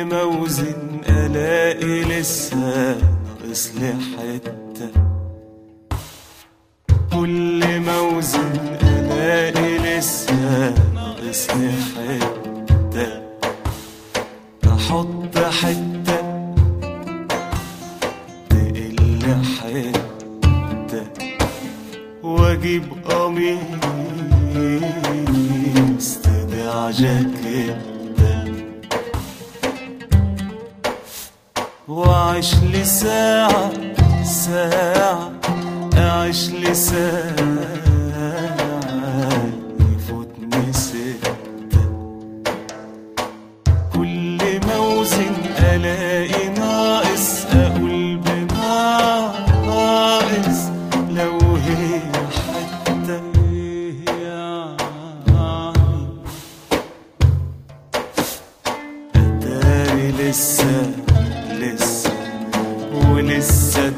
كل ما اوزن الاقي لسه ناقص لي حته كل ما اوزن الاقي لسه ناقص لي حته احط حته تقل حته واجيب قميص تدع جاكيته واعيش لي ساعة ساعة اعيش لي ساعة يفوتني ستة كل ما اوزن الاقي ناقص اقول بناقص لو هي حتى يعني اتاري لسه لسه ولسه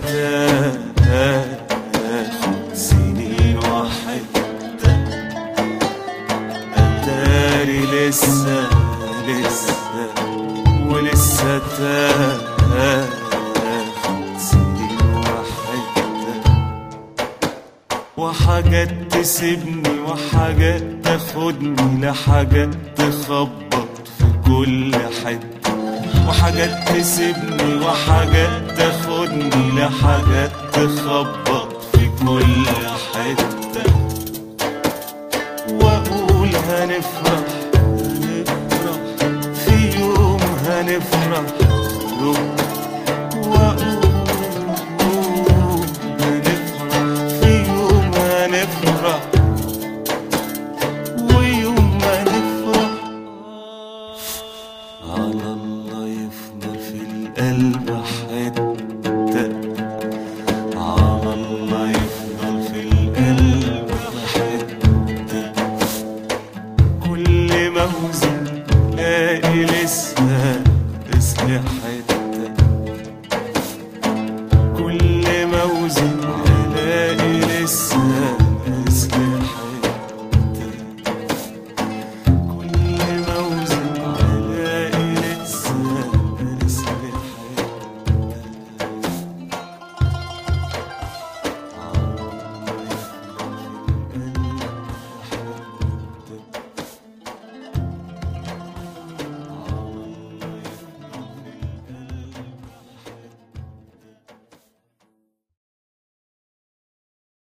تاخد سنين وحدة اتاري لسه لسه ولسه تاخد سنين وحدة وحاجات تسيبني وحاجات تاخدني لحاجات تخبط في كل حتة وحاجات تسيبني وحاجات تاخدني لحاجات تخبط في كل حتة واقول هنفرح هنفرح في يوم هنفرح بكرة